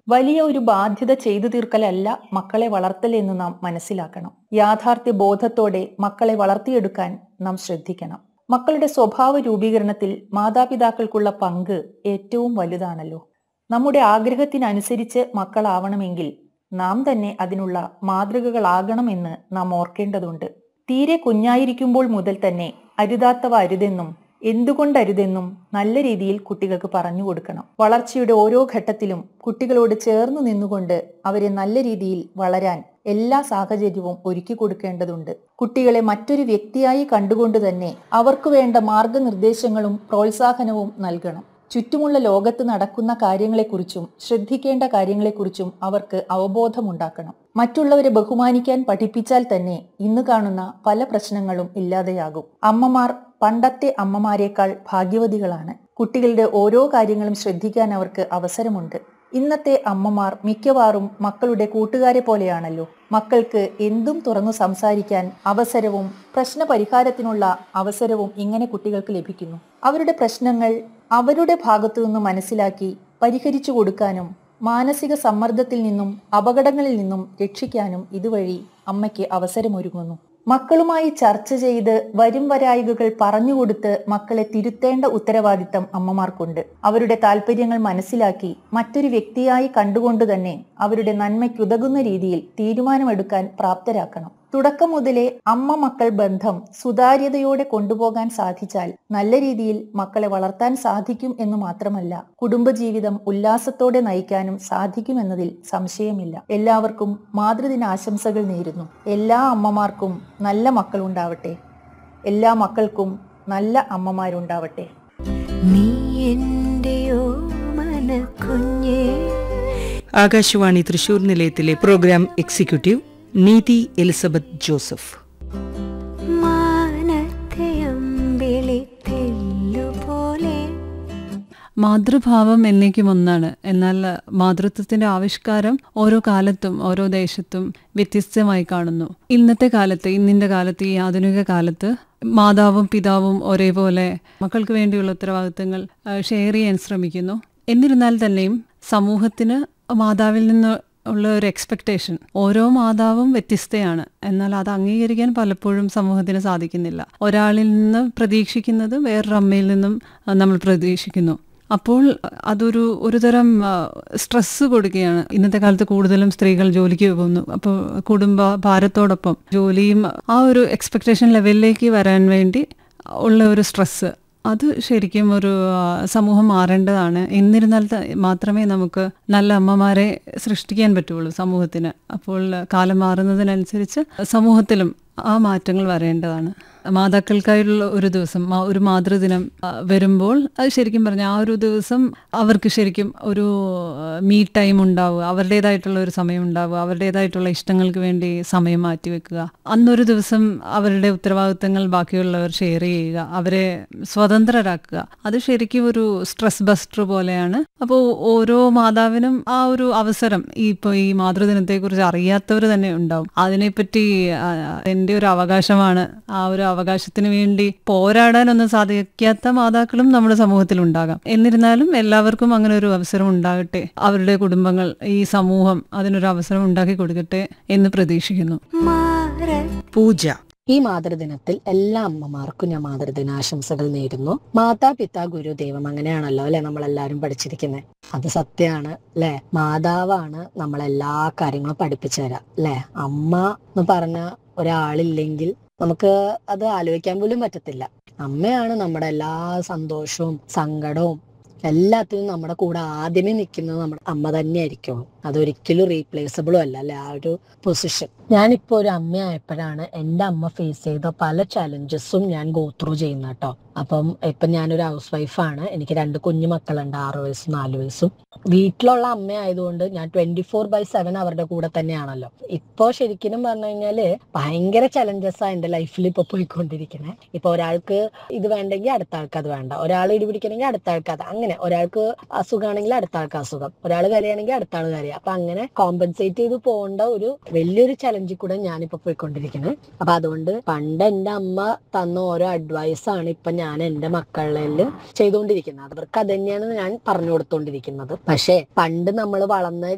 വലിയ ഒരു ബാധ്യത ചെയ്തു തീർക്കലല്ല മക്കളെ വളർത്തൽ എന്ന് നാം മനസ്സിലാക്കണം യാഥാർത്ഥ്യ ബോധത്തോടെ മക്കളെ വളർത്തിയെടുക്കാൻ നാം ശ്രദ്ധിക്കണം മക്കളുടെ സ്വഭാവ രൂപീകരണത്തിൽ മാതാപിതാക്കൾക്കുള്ള പങ്ക് ഏറ്റവും വലുതാണല്ലോ നമ്മുടെ ആഗ്രഹത്തിനനുസരിച്ച് മക്കളാവണമെങ്കിൽ നാം തന്നെ അതിനുള്ള മാതൃകകളാകണമെന്ന് നാം ഓർക്കേണ്ടതുണ്ട് തീരെ കുഞ്ഞായിരിക്കുമ്പോൾ മുതൽ തന്നെ അരുതാത്തവ അരുതെന്നും എന്തുകൊണ്ടരുതെന്നും നല്ല രീതിയിൽ കുട്ടികൾക്ക് പറഞ്ഞു കൊടുക്കണം വളർച്ചയുടെ ഓരോ ഘട്ടത്തിലും കുട്ടികളോട് ചേർന്ന് നിന്നുകൊണ്ട് അവരെ നല്ല രീതിയിൽ വളരാൻ എല്ലാ സാഹചര്യവും ഒരുക്കി കൊടുക്കേണ്ടതുണ്ട് കുട്ടികളെ മറ്റൊരു വ്യക്തിയായി കണ്ടുകൊണ്ട് തന്നെ അവർക്ക് വേണ്ട മാർഗനിർദ്ദേശങ്ങളും പ്രോത്സാഹനവും നൽകണം ചുറ്റുമുള്ള ലോകത്ത് നടക്കുന്ന കാര്യങ്ങളെക്കുറിച്ചും ശ്രദ്ധിക്കേണ്ട കാര്യങ്ങളെക്കുറിച്ചും അവർക്ക് അവബോധമുണ്ടാക്കണം മറ്റുള്ളവരെ ബഹുമാനിക്കാൻ പഠിപ്പിച്ചാൽ തന്നെ ഇന്ന് കാണുന്ന പല പ്രശ്നങ്ങളും ഇല്ലാതെയാകും അമ്മമാർ പണ്ടത്തെ അമ്മമാരെക്കാൾ ഭാഗ്യവതികളാണ് കുട്ടികളുടെ ഓരോ കാര്യങ്ങളും ശ്രദ്ധിക്കാൻ അവർക്ക് അവസരമുണ്ട് ഇന്നത്തെ അമ്മമാർ മിക്കവാറും മക്കളുടെ കൂട്ടുകാരെ പോലെയാണല്ലോ മക്കൾക്ക് എന്തും തുറന്നു സംസാരിക്കാൻ അവസരവും പ്രശ്ന പരിഹാരത്തിനുള്ള അവസരവും ഇങ്ങനെ കുട്ടികൾക്ക് ലഭിക്കുന്നു അവരുടെ പ്രശ്നങ്ങൾ അവരുടെ ഭാഗത്തു നിന്ന് മനസ്സിലാക്കി പരിഹരിച്ചു കൊടുക്കാനും മാനസിക സമ്മർദ്ദത്തിൽ നിന്നും അപകടങ്ങളിൽ നിന്നും രക്ഷിക്കാനും ഇതുവഴി അമ്മയ്ക്ക് അവസരമൊരുങ്ങുന്നു മക്കളുമായി ചർച്ച ചെയ്ത് വരും വരായികകൾ പറഞ്ഞുകൊടുത്ത് മക്കളെ തിരുത്തേണ്ട ഉത്തരവാദിത്തം അമ്മമാർക്കുണ്ട് അവരുടെ താല്പര്യങ്ങൾ മനസ്സിലാക്കി മറ്റൊരു വ്യക്തിയായി കണ്ടുകൊണ്ട് തന്നെ അവരുടെ നന്മയ്ക്കുതകുന്ന രീതിയിൽ തീരുമാനമെടുക്കാൻ പ്രാപ്തരാക്കണം തുടക്കം മുതലേ അമ്മ മക്കൾ ബന്ധം സുതാര്യതയോടെ കൊണ്ടുപോകാൻ സാധിച്ചാൽ നല്ല രീതിയിൽ മക്കളെ വളർത്താൻ സാധിക്കും എന്ന് മാത്രമല്ല കുടുംബജീവിതം ഉല്ലാസത്തോടെ നയിക്കാനും സാധിക്കുമെന്നതിൽ സംശയമില്ല എല്ലാവർക്കും മാതൃദിന ആശംസകൾ നേരുന്നു എല്ലാ അമ്മമാർക്കും നല്ല മക്കളുണ്ടാവട്ടെ എല്ലാ മക്കൾക്കും നല്ല അമ്മമാരുണ്ടാവട്ടെ നീ എന്റെയോ മനക്കുഞ്ഞേ ആകാശവാണി തൃശൂർ നിലയത്തിലെ programme executive Neethi Elizabeth Joseph മാനത്തെ അമ്പിളി തെല്ലുപോലെ മാതൃഭാവം എന്നേക്കും ഒന്നാണ് എന്നാൽ മാതൃത്വത്തിന്റെ ആവിഷ്കാരം ഓരോ കാലത്തും ഓരോ ദേശത്തും വ്യത്യസ്തമായി കാണുന്നു ഇന്നത്തെ കാലത്ത് ഇന്നിന്റെ കാലത്ത് ഈ ആധുനിക കാലത്ത് മാതാവും പിതാവും ഒരേപോലെ മക്കൾക്ക് വേണ്ടിയുള്ള ഉത്തരവാദിത്തങ്ങൾ ഷെയർ ചെയ്യാൻ ശ്രമിക്കുന്നു എന്നിരുന്നാൽ തന്നെയും സമൂഹത്തിന് മാതാവിൽ നിന്ന് ഉള്ള ഒരു എക്സ്പെക്ടേഷൻ ഓരോ മാതാവും വ്യത്യസ്തയാണ് എന്നാൽ അത് അംഗീകരിക്കാൻ പലപ്പോഴും സമൂഹത്തിന് സാധിക്കുന്നില്ല ഒരാളിൽ നിന്ന് പ്രതീക്ഷിക്കുന്നത് വേറൊരു അമ്മയിൽ നിന്നും ആ, നമ്മൾ പ്രതീക്ഷിക്കുന്നു അപ്പോൾ അതൊരു ഒരു തരം സ്ട്രെസ് കൊടുക്കുകയാണ് ഇന്നത്തെ കാലത്ത് കൂടുതലും സ്ത്രീകൾ ജോലിക്ക് പോകുന്നു അപ്പോൾ കുടുംബ ഭാരത്തോടൊപ്പം ജോലിയും ആ ഒരു എക്സ്പെക്ടേഷൻ ലെവലിലേക്ക് വരാൻ വേണ്ടി ഉള്ള ഒരു സ്ട്രെസ് അത് ശരിക്കും ഒരു ആ, സമൂഹം മാറേണ്ടതാണ് എന്നിരുന്നാൽ ത- മാത്രമേ നമുക്ക് നല്ല അമ്മമാരെ സൃഷ്ടിക്കാൻ പറ്റുള്ളൂ സമൂഹത്തിന് അപ്പോൾ കാലം മാറുന്നതിനനുസരിച്ച് സമൂഹത്തിലും ആ മാറ്റങ്ങൾ വരേണ്ടതാണ് മാതാക്കൾക്കായുള്ള ഒരു ദിവസം മാ- ഒരു മാതൃദിനം ആ, വരുമ്പോൾ അത് ശരിക്കും പറഞ്ഞാൽ ആ ഒരു ദിവസം അവർക്ക് ശരിക്കും ഒരു മീ ടൈം ഉണ്ടാവുക അവരുടേതായിട്ടുള്ള ഒരു സമയം ഉണ്ടാവുക അവരുടേതായിട്ടുള്ള ഇഷ്ടങ്ങൾക്ക് വേണ്ടി സമയം മാറ്റിവെക്കുക അന്നൊരു ദിവസം അവരുടെ ഉത്തരവാദിത്തങ്ങൾ ബാക്കിയുള്ളവർ ഷെയർ ചെയ്യുക അവരെ സ്വതന്ത്രരാക്കുക അത് ശരിക്കും ഒരു സ്ട്രെസ് ബസ്റ്റർ പോലെയാണ് അപ്പോൾ ഓരോ മാതാവിനും ആ ഒരു അവസരം ഈ ഇപ്പോൾ ഈ മാതൃദിനത്തെക്കുറിച്ച് അറിയാത്തവർ തന്നെ ഉണ്ടാവും അതിനെപ്പറ്റി ആ, എൻ്റെ ഒരു അവകാശമാണ് ആ ഒരു അവകാശത്തിന് വേണ്ടി പോരാടാനൊന്നും സാധിക്കാത്ത മാതാക്കളും നമ്മുടെ സമൂഹത്തിൽ ഉണ്ടാകാം എന്നിരുന്നാലും എല്ലാവർക്കും അങ്ങനെ ഒരു അവസരം ഉണ്ടാകട്ടെ അവരുടെ കുടുംബങ്ങൾ ഈ സമൂഹം അതിനൊരു അവസരം ഉണ്ടാക്കി കൊടുക്കട്ടെ എന്ന് പ്രതീക്ഷിക്കുന്നു മാറ പൂജ ഈ മാതൃദിനത്തിൽ എല്ലാ അമ്മമാർക്കും ഞാൻ മാതൃദിനാശംസകൾ നേരുന്നു മാതാപിതാ ഗുരു ദൈവം അങ്ങനെയാണല്ലോ അല്ലെ നമ്മളെല്ലാരും പഠിച്ചിരിക്കുന്നത് അത് സത്യമാണ് അല്ലെ മാതാവാണ് നമ്മളെല്ലാ കാര്യങ്ങളും പഠിപ്പിച്ചു തരാം അല്ലെ അമ്മ എന്ന് പറഞ്ഞ ഒരാളില്ലെങ്കിൽ നമുക്ക് അത് ആലോചിക്കാൻ പോലും പറ്റത്തില്ല അമ്മയാണ് നമ്മുടെ എല്ലാ സന്തോഷവും സങ്കടവും എല്ലാത്തിനും നമ്മുടെ കൂടെ ആദ്യമേ നിൽക്കുന്നത് നമ്മുടെ അമ്മ തന്നെ ആയിരിക്കുള്ളൂ അതൊരിക്കലും റീപ്ലേസബിളും അല്ല അല്ലെ ആ ഒരു പൊസിഷൻ ഞാനിപ്പോ ഒരു അമ്മയായപ്പോഴാണ് എൻ്റെ അമ്മ ഫേസ് ചെയ്ത പല ചലഞ്ചസും ഞാൻ ഗോ ത്രൂ ചെയ്യുന്ന കേട്ടോ അപ്പം ഇപ്പൊ ഞാനൊരു ഹൗസ് വൈഫാണ് എനിക്ക് രണ്ട് കുഞ്ഞു മക്കളുണ്ട് ആറ് വയസ്സും നാല് വയസ്സും വീട്ടിലുള്ള അമ്മ ആയതുകൊണ്ട് ഞാൻ ട്വന്റി ഫോർ ബൈ സെവൻ അവരുടെ കൂടെ തന്നെയാണല്ലോ ഇപ്പോ ശരിക്കും പറഞ്ഞു കഴിഞ്ഞാല് ഭയങ്കര ചലഞ്ചസ് ആ എന്റെ ലൈഫിൽ ഇപ്പൊ പോയിക്കൊണ്ടിരിക്കണേ ഇപ്പൊ ഒരാൾക്ക് ഇത് വേണ്ടെങ്കിൽ അടുത്ത ആൾക്ക് അത് വേണ്ട ഒരാൾ ഇടിപിടിക്കണമെങ്കിൽ അടുത്ത ആൾക്ക് അത് അങ്ങനെ ഒരാൾക്ക് അസുഖമാണെങ്കിൽ അടുത്ത ആൾക്ക് അസുഖം ഒരാൾ കരയാണെങ്കിൽ അടുത്ത ആൾ കരയാ അപ്പൊ അങ്ങനെ കോമ്പൻസേറ്റ് ചെയ്ത് പോകേണ്ട ഒരു വലിയൊരു ചലഞ്ചിൽ കൂടെ ഞാനിപ്പോ പോയിക്കൊണ്ടിരിക്കുന്നത് അപ്പൊ അതുകൊണ്ട് പണ്ട് എന്റെ അമ്മ തന്ന ഓരോ അഡ്വൈസ് ആണ് ഇപ്പൊ ഞാൻ എന്റെ മക്കളിൽ ചെയ്തുകൊണ്ടിരിക്കുന്നത് അവർക്ക് അത് തന്നെയാണ് ഞാൻ പറഞ്ഞു കൊടുത്തോണ്ടിരിക്കുന്നത് പക്ഷേ പണ്ട് നമ്മൾ വളർന്ന